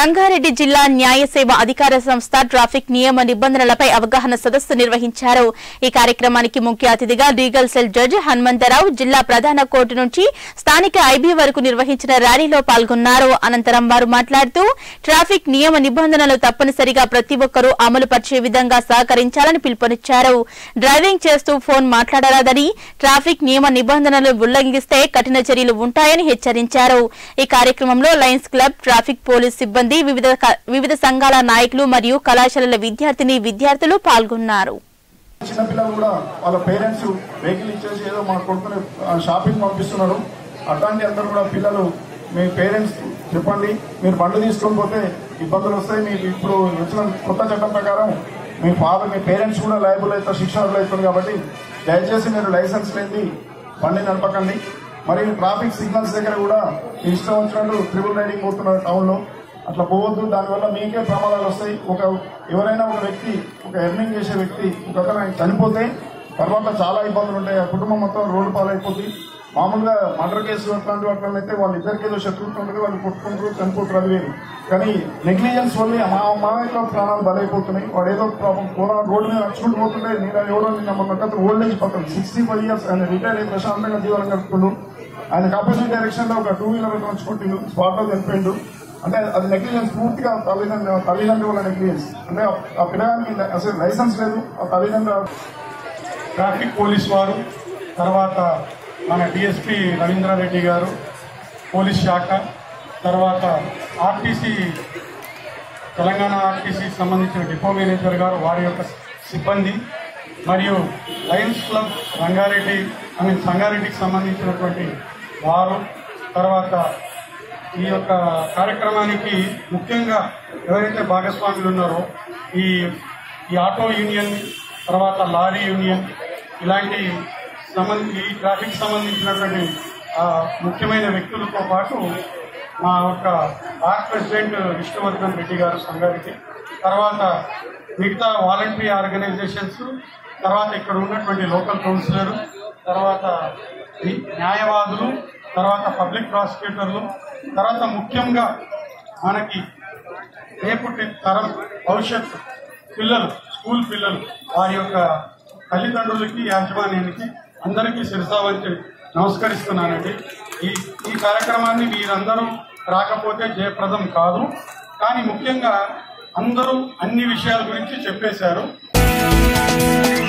రంగారెడ్డి జిల్లా న్యాయ సేవ అధికార సంస్థ ట్రాఫిక్ నియమ నిబంధనలపై అవగాహన సదస్సు నిర్వహించారు ఈ కార్యక్రమానికి ముఖ్య అతిథిగా లీగల్ సెల్ జడ్జి హనుమంతరావు జిల్లా ప్రధాన కోర్టు నుంచి స్థానిక ఐబీ వరకు నిర్వహించిన ర్యాలీలో పాల్గొన్నారు అనంతరం వారు మాట్లాడుతూ ట్రాఫిక్ నియమ నిబంధనలు తప్పనిసరిగా ప్రతి ఒక్కరూ అమలు పరిచే విధంగా సహకరించాలని పిలుపునిచ్చారు డ్రైవింగ్ చేస్తూ ఫోన్ మాట్లాడరాదని ట్రాఫిక్ నియమ నిబంధనలు ఉల్లంఘిస్తే కఠిన చర్యలు ఉంటాయని హెచ్చరించారు ఈ కార్యక్రమంలో లయన్స్ క్లబ్ ట్రాఫిక్ పోలీస్ సిబ్బంది వివిధ క- వివిధ సంఘాల నాయకులు మరియు కళాశాలల విద్యార్థిని విద్యార్థులు పాల్గొన్నారు చిన్నపిల్లలు కూడా వాళ్ళ పేరెంట్స్ వెహికల్ ఇచ్చేసి ఏదో మా కొడుకుని ఆ, షాపింగ్ పంపిస్తున్నారు అట్లాంటి అందరూ కూడా పిల్లలు మీ పేరెంట్స్ చెప్పండి మీరు బండి తీసుకొని పోతే ఇబ్బందులు వస్తాయి మీకు ఇప్పుడు వచ్చిన కొత్త చట్టం ప్రకారం మీ ఫాదర్ మీ పేరెంట్స్ కూడా లైబుల్ అవుతారు శిక్షణలు అవుతుంది కాబట్టి దయచేసి మీరు లైసెన్స్ లేని బండి నడపకండి మరియు ట్రాఫిక్ సిగ్నల్స్ దగ్గర కూడా మీ ఇష్టం వచ్చినట్టు ట్రిపుల్ రైడింగ్ పోతున్నారు టౌన్లో అట్లా పోవద్దు దానివల్ల మీకే ప్రమాదాలు వస్తాయి ఒక ఎవరైనా ఒక వ్యక్తి ఒక ఎర్నింగ్ చేసే వ్యక్తి ఒక అతను ఆయన చనిపోతే తర్వాత చాలా ఇబ్బందులు ఉంటాయి ఆ కుటుంబం మొత్తం రోడ్డు పాలైపోతుంది మామూలుగా మర్డర్ కేసు అట్లాంటి వాటిలో అయితే వాళ్ళిద్దరికి ఏదో శత్రుత్వం ఉంటుంది వాళ్ళు కొట్టుకుంటారు చనిపోతారు అది వేరు కానీ నెగ్లిజెన్స్ వల్ల మా మా ఇంట్లో ప్రాణాలు బలైపోతున్నాయి వాడు ఏదో పాపం పూర్వ రోడ్డు మీద నడుచుకుంటూ పోతుంటే నేను ఎవరో నిన్న మొన్న అతను ఓల్డ్ ఏజ్ పక్కన సిక్స్టీ ఫైవ్ ఇయర్స్ ఆయన రిటైర్ అయ్యి ప్రశాంతంగా జీవనం గడుపుతుండు ఆయన ఆపోజిట్ డైరెక్షన్ లో ఒక టూ వీలర్ నడుచుకుంటుండు స్పాట్ లో చనిపోయిండు అంటే అది నెగ్లిజెన్స్ పూర్తిగా తల్లిదండ్రుల తల్లిదండ్రుల నెగ్లిజెన్స్ అంటే ఆ- ఆ పిల్లగానికి అసలు లైసెన్స్ లేదు ఆ తల్లిదండ్రుల ట్రాఫిక్ పోలీస్ వారు తర్వాత మన డిఎస్పి రవీంద్రారెడ్డి గారు పోలీస్ శాఖ తర్వాత ఆర్టీసీ తెలంగాణ ఆర్టీసీ సంబంధించిన డిపో మేనేజర్ గారు వారి యొక్క సిబ్బంది మరియు Lions Club Rangareddy I mean సంగారెడ్డికి సంబంధించినటువంటి వారు తర్వాత ఈ యొక్క కార్యక్రమానికి ముఖ్యంగా ఎవరైతే భాగస్వాములు ఉన్నారో ఈ ఈ ఆటో యూనియన్ తర్వాత లారీ యూనియన్ ఇలాంటి సంబంధి ఈ ట్రాఫిక్ సంబంధించినటువంటి ఆ, ముఖ్యమైన వ్యక్తులతో పాటు మా యొక్క ఆర్ట్ ప్రెసిడెంట్ విష్ణువర్ధన్ రెడ్డి గారు సంగారెడ్డి తర్వాత మిగతా వాలంటరీ ఆర్గనైజేషన్స్ తర్వాత ఇక్కడ ఉన్నటువంటి లోకల్ కౌన్సిలర్ తర్వాత ఈ న్యాయవాదులు తర్వాత పబ్లిక్ ప్రాసిక్యూటర్లు తర్వాత ముఖ్యంగా మనకి రేపటి తరం భవిష్యత్తు పిల్లలు స్కూల్ పిల్లలు వారి యొక్క తల్లిదండ్రులకి యాజమాన్యానికి అందరికీ శిరసావంచి నమస్కరిస్తున్నానండి ఈ ఈ కార్యక్రమాన్ని మీరందరూ రాకపోతే జయప్రదం కాదు కానీ ముఖ్యంగా అందరూ అన్ని విషయాల గురించి చెప్పేశారు